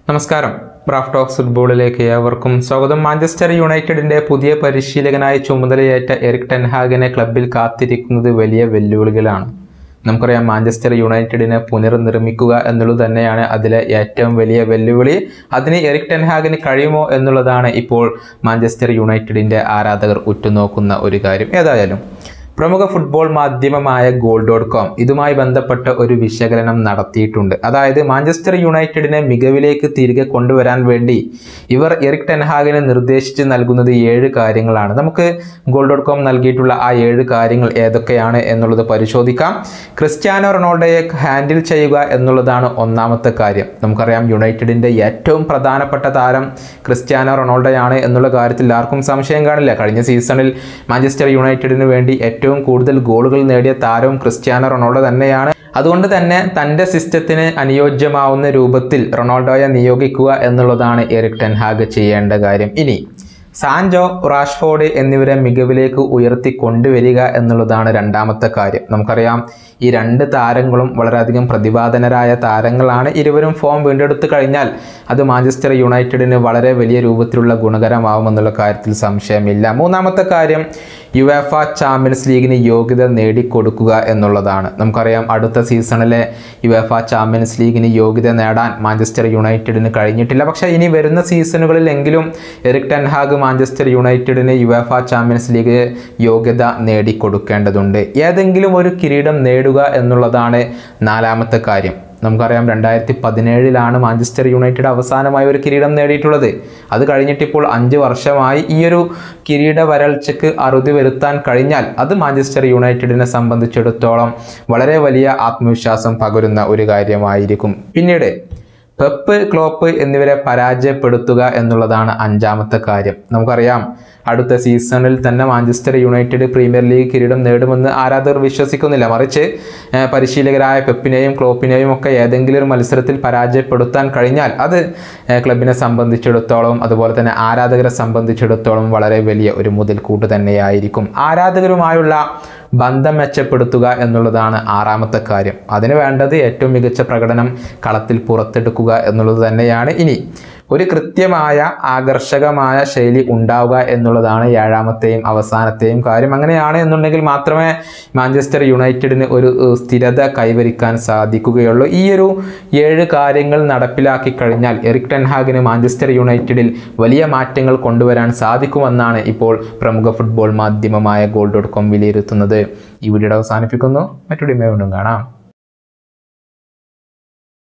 നമസ്കാരം ബ്രാഫ് ടോക്സ് ഫുട്ബോളിലേക്ക് ഏവർക്കും സ്വാഗതം മാഞ്ചസ്റ്റർ യുണൈറ്റഡിന്റെ പുതിയ പരിശീലകനായി ചുമതലയേറ്റ എറിക് ടെൻഹാഗിനെ ക്ലബിൽ കാത്തിരിക്കുന്നത് വലിയ വെല്ലുവിളികളാണ് നമുക്കറിയാം മാഞ്ചസ്റ്റർ യുണൈറ്റഡിനെ പുനർനിർമ്മിക്കുക എന്നുള്ളത് തന്നെയാണ് അതിലെ ഏറ്റവും വലിയ വെല്ലുവിളി അതിന് എറിക് ടെൻഹാഗിന് കഴിയുമോ എന്നുള്ളതാണ് ഇപ്പോൾ മാഞ്ചസ്റ്റർ യുണൈറ്റഡിന്റെ ആരാധകർ ഉറ്റുനോക്കുന്ന ഒരു കാര്യം ഏതായാലും പ്രമുഖ ഫുട്ബോൾ മാധ്യമമായ ഗോൾ ഡോട്ട് കോം ഇതുമായി ബന്ധപ്പെട്ട ഒരു വിശകലനം നടത്തിയിട്ടുണ്ട് അതായത് മാഞ്ചസ്റ്റർ യുണൈറ്റഡിനെ മികവിലേക്ക് തിരികെ കൊണ്ടുവരാൻ വേണ്ടി ഇവർ എറിക് ടെൻഹാഗിന് നിർദ്ദേശിച്ച് നൽകുന്നത് ഏഴ് കാര്യങ്ങളാണ് നമുക്ക് ഗോൾ ഡോട്ട് കോം നൽകിയിട്ടുള്ള ആ ഏഴ് കാര്യങ്ങൾ ഏതൊക്കെയാണ് എന്നുള്ളത് പരിശോധിക്കാം ക്രിസ്ത്യാനോ റൊണാൾഡോയെ ഹാൻഡിൽ ചെയ്യുക എന്നുള്ളതാണ് ഒന്നാമത്തെ കാര്യം നമുക്കറിയാം യുണൈറ്റഡിൻ്റെ ഏറ്റവും പ്രധാനപ്പെട്ട താരം ക്രിസ്ത്യാനോ റൊണാൾഡോയാണ് എന്നുള്ള കാര്യത്തിൽ ആർക്കും സംശയം കാണില്ല കഴിഞ്ഞ സീസണിൽ മാഞ്ചസ്റ്റർ യുണൈറ്റഡിന് വേണ്ടി ഏറ്റവും കൂടുതൽ ഗോളുകൾ നേടിയ താരവും ക്രിസ്ത്യാനോ റൊണാൾഡോ തന്നെയാണ് അതുകൊണ്ട് തന്നെ തൻ്റെ സിസ്റ്റത്തിന് അനുയോജ്യമാവുന്ന രൂപത്തിൽ റൊണാൾഡോയെ നിയോഗിക്കുക എന്നുള്ളതാണ് എറിക് ടെൻഹാഗ് ചെയ്യേണ്ട കാര്യം ഇനി സാൻജോ റാഷ്ഫോർഡ് എന്നിവരെ മികവിലേക്ക് ഉയർത്തി കൊണ്ടുവരിക എന്നുള്ളതാണ് രണ്ടാമത്തെ കാര്യം നമുക്കറിയാം ഈ രണ്ട് താരങ്ങളും വളരെയധികം പ്രതിപാദനരായ താരങ്ങളാണ് ഇരുവരും ഫോം വീണ്ടെടുത്തു കഴിഞ്ഞാൽ അത് മാഞ്ചസ്റ്റർ യുണൈറ്റഡിന് വളരെ വലിയ രൂപത്തിലുള്ള ഗുണകരമാവുമെന്നുള്ള കാര്യത്തിൽ സംശയമില്ല മൂന്നാമത്തെ കാര്യം യുവേഫ ചാമ്പ്യൻസ് ലീഗിന് യോഗ്യത നേടിക്കൊടുക്കുക എന്നുള്ളതാണ് നമുക്കറിയാം അടുത്ത സീസണിലെ യുവേഫ ചാമ്പ്യൻസ് ലീഗിന് യോഗ്യത നേടാൻ മാഞ്ചസ്റ്റർ യുണൈറ്റഡിന് കഴിഞ്ഞിട്ടില്ല പക്ഷേ ഇനി വരുന്ന സീസണുകളിലെങ്കിലും എറിക് ടെൻഹാഗ് മാഞ്ചസ്റ്റർ യുണൈറ്റഡിന് യുവേഫ ചാമ്പ്യൻസ് ലീഗ് യോഗ്യത നേടിക്കൊടുക്കേണ്ടതുണ്ട് ഏതെങ്കിലും ഒരു കിരീടം നേടുക എന്നുള്ളതാണ് നാലാമത്തെ കാര്യം നമുക്കറിയാം രണ്ടായിരത്തി പതിനേഴിലാണ് മാഞ്ചസ്റ്റർ യുണൈറ്റഡ് അവസാനമായി ഒരു കിരീടം നേടിയിട്ടുള്ളത് അത് കഴിഞ്ഞിട്ടിപ്പോൾ അഞ്ച് വർഷമായി ഈ ഒരു കിരീട വരൾച്ചയ്ക്ക് അറുതി വരുത്താൻ കഴിഞ്ഞാൽ അത് മാഞ്ചസ്റ്റർ യുണൈറ്റഡിനെ സംബന്ധിച്ചിടത്തോളം വളരെ വലിയ ആത്മവിശ്വാസം പകരുന്ന ഒരു കാര്യമായിരിക്കും പിന്നീട് പെപ്പ് ക്ലോപ്പ് എന്നിവരെ പരാജയപ്പെടുത്തുക എന്നുള്ളതാണ് അഞ്ചാമത്തെ കാര്യം നമുക്കറിയാം അടുത്ത സീസണിൽ തന്നെ മാഞ്ചസ്റ്റർ യുണൈറ്റഡ് പ്രീമിയർ ലീഗ് കിരീടം നേടുമെന്ന് ആരാധകർ വിശ്വസിക്കുന്നില്ല മറിച്ച് ഏഹ്, പരിശീലകരായ പെപ്പിനെയും ക്ലോപ്പിനെയും ഒക്കെ ഏതെങ്കിലും ഒരു മത്സരത്തിൽ പരാജയപ്പെടുത്താൻ കഴിഞ്ഞാൽ അത് ഏഹ്, ക്ലബിനെ സംബന്ധിച്ചിടത്തോളം അതുപോലെ തന്നെ ആരാധകരെ സംബന്ധിച്ചിടത്തോളം വളരെ വലിയ ഒരു മുതൽക്കൂട്ട് തന്നെയായിരിക്കും ആരാധകരുമായുള്ള ബന്ധം മെച്ചപ്പെടുത്തുക എന്നുള്ളതാണ് ആറാമത്തെ കാര്യം അതിന് വേണ്ടത് ഏറ്റവും മികച്ച പ്രകടനം കളത്തിൽ പുറത്തെടുക്കുക എന്നുള്ളത് തന്നെയാണ് ഇനി ഒരു കൃത്യമായ ആകർഷകമായ ശൈലി ഉണ്ടാവുക എന്നുള്ളതാണ് ഏഴാമത്തെയും അവസാനത്തെയും കാര്യം അങ്ങനെയാണ് എന്നുണ്ടെങ്കിൽ മാത്രമേ മാഞ്ചസ്റ്റർ യുണൈറ്റഡിന് ഒരു ഏഹ്, സ്ഥിരത കൈവരിക്കാൻ സാധിക്കുകയുള്ളൂ ഈ ഒരു ഏഴ് കാര്യങ്ങൾ നടപ്പിലാക്കി കഴിഞ്ഞാൽ എറിക് ടെൻഹാഗിന് മാഞ്ചസ്റ്റർ യുണൈറ്റഡിൽ വലിയ മാറ്റങ്ങൾ കൊണ്ടുവരാൻ സാധിക്കുമെന്നാണ് ഇപ്പോൾ പ്രമുഖ ഫുട്ബോൾ മാധ്യമമായ ഗോൾ ഡോട്ട് കോം വിലയിരുത്തുന്നത് ഈ വീഡിയോ അവസാനിപ്പിക്കുന്നു മറ്റൊരു വീണ്ടും കാണാം